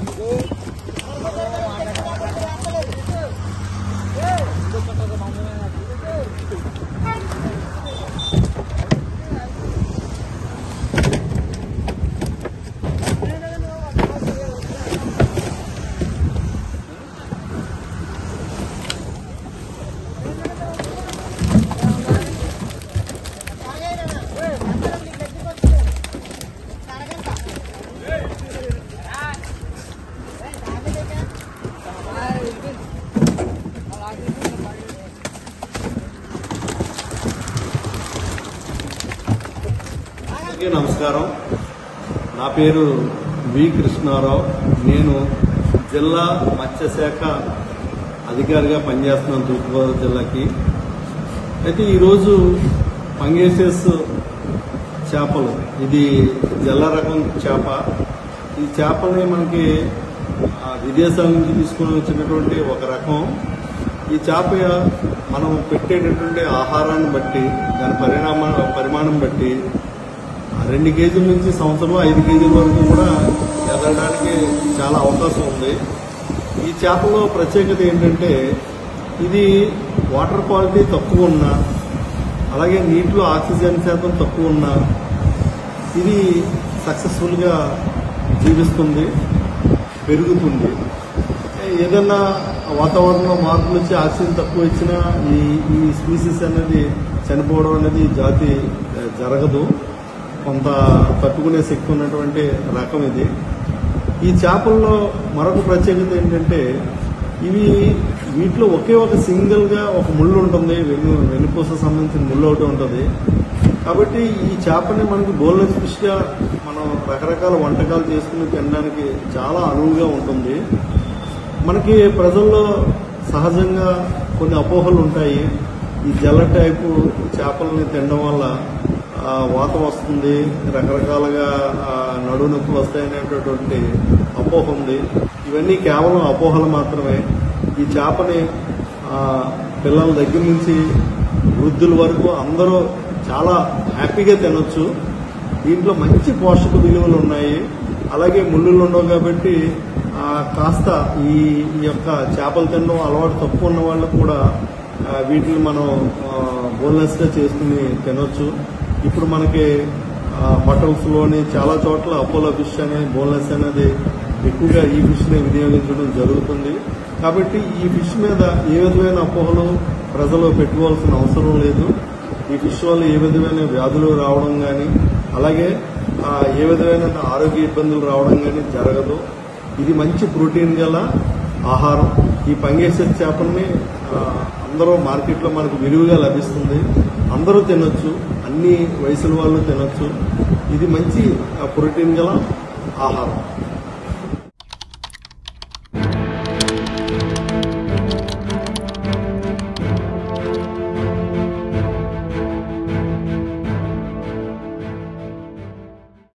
అందరికీ నమస్కారం నా పేరు వి కృష్ణారావు నేను జిల్లా మత్స్యశాఖ అధికారిగా పనిచేస్తున్నాను తూర్పుగోదావరి జిల్లాకి అయితే ఈరోజు పంగేసెస్ చేపలు ఇది జల్ల రకం చేప ఈ చేపల్ని మనకి ఆ, విదేశాల నుంచి తీసుకుని వచ్చినటువంటి ఒక రకం ఈ చేప మనం పెట్టేటటువంటి ఆహారాన్ని బట్టి దాని పరిణామ పరిమాణం బట్టి ఆ రెండు కేజీల నుంచి సంవత్సరం ఐదు కేజీల వరకు కూడా ఎదగడానికి చాలా అవకాశం ఉంది ఈ చేపలో ప్రత్యేకత ఏంటంటే ఇది వాటర్ క్వాలిటీ తక్కువ ఉన్నా అలాగే నీటిలో ఆక్సిజన్ శాతం తక్కువ ఉన్నా ఇది సక్సెస్ఫుల్గా జీవిస్తుంది పెరుగుతుంది ఏదన్నా వాతావరణంలో మార్పులు వచ్చి ఆక్సిజన్ తక్కువ ఇచ్చినా ఈ ఈ స్పీసీస్ అనేది చనిపోవడం అనేది ఈ జాతి ఆ, జరగదు కొంత తట్టుకునే శక్తి ఉన్నటువంటి రకం ఇది ఈ చేపల్లో మరొక ప్రత్యేకత ఏంటంటే ఇవి వీటిలో ఒకే ఒక సింగిల్ గా ఒక ముళ్ళు ఉంటుంది వెన్ను వెన్నుపూస సంబంధించిన ముళ్ళు ఒకటి ఉంటుంది కాబట్టి ఈ చేపని మనకి బోన్లెస్ ఫిష్ గా మనం రకరకాల వంటకాలు చేసుకుని తినడానికి చాలా అనువుగా ఉంటుంది మనకి ప్రజల్లో సహజంగా కొన్ని అపోహలు ఉంటాయి ఈ జల్ల టైపు చేపలని తినడం వల్ల ఆ, వాతం వస్తుంది రకరకాలుగా ఆ, నడువు నొప్పులు వస్తాయనేటటువంటి అపోహ ఉంది ఇవన్నీ కేవలం అపోహలు మాత్రమే ఈ చేపని ఆ, పిల్లల దగ్గర నుంచి వృద్ధుల వరకు అందరూ చాలా హ్యాపీగా తినొచ్చు దీంట్లో మంచి పోషక విలువలు ఉన్నాయి అలాగే ముళ్ళులు ఉండవు కాబట్టి ఆ, కాస్త ఈ ఈ యొక్క చేపలు తినడం అలవాటు తక్కువ ఉన్న వాళ్ళు కూడా ఆ, వీటిని మనం బోన్లెస్ గా చేసుకుని తినొచ్చు ఇప్పుడు మనకి హోటల్స్ లోని చాలా చోట్ల అపోలో ఫిష్ అనే బోన్లెస్ అనేది ఎక్కువగా ఈ ఫిష్ ని వినియోగించడం జరుగుతుంది కాబట్టి ఈ ఫిష్ మీద ఏ విధమైన అపోహలు ప్రజలు పెట్టుకోవాల్సిన అవసరం లేదు ఈ ఫిష్ వల్ల ఏ విధమైన వ్యాధులు రావడం కానీ అలాగే ఆ, ఏ విధమైన ఆరోగ్య ఇబ్బందులు రావడం కానీ జరగదు ఇది మంచి ప్రోటీన్ గల ఆహారం ఈ పంగేసే చేపల్ని ఆ, అందరూ మార్కెట్లో మనకు విరివిగా లభిస్తుంది అందరూ తినొచ్చు అన్ని వయసుల వాళ్ళు తినొచ్చు ఇది మంచి ఆ, ప్రోటీన్ గల ఆహారం